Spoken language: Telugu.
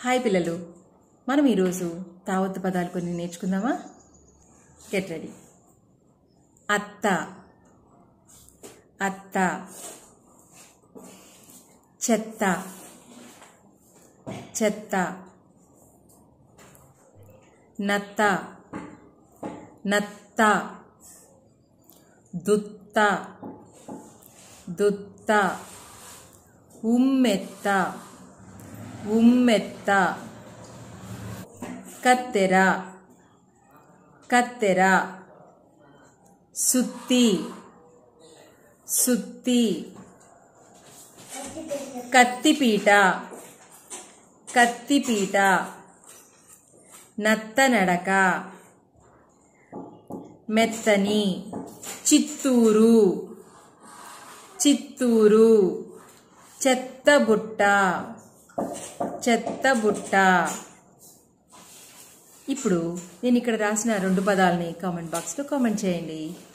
హాయ్ పిల్లలు మనం ఈరోజు తావత్తు పదాలు కొన్ని నేర్చుకుందామా గెట్ రెడీ అత్త అత్త చెత్త చెత్త నత్త నత్త దుత్త దుత్త ఉమ్మెత్త ఉమ్మెత్త కత్తెర కత్తెర సుత్తి సుత్తి కత్తిపీట కత్తిపీట నత్తనడక మెత్తని చిత్తూరు చిత్తూరు చెత్తబుట్ట చెత్తబుట్ట ఇప్పుడు నేను ఇక్కడ రాసిన రెండు పదాలని కామెంట్ బాక్స్లో కామెంట్ చేయండి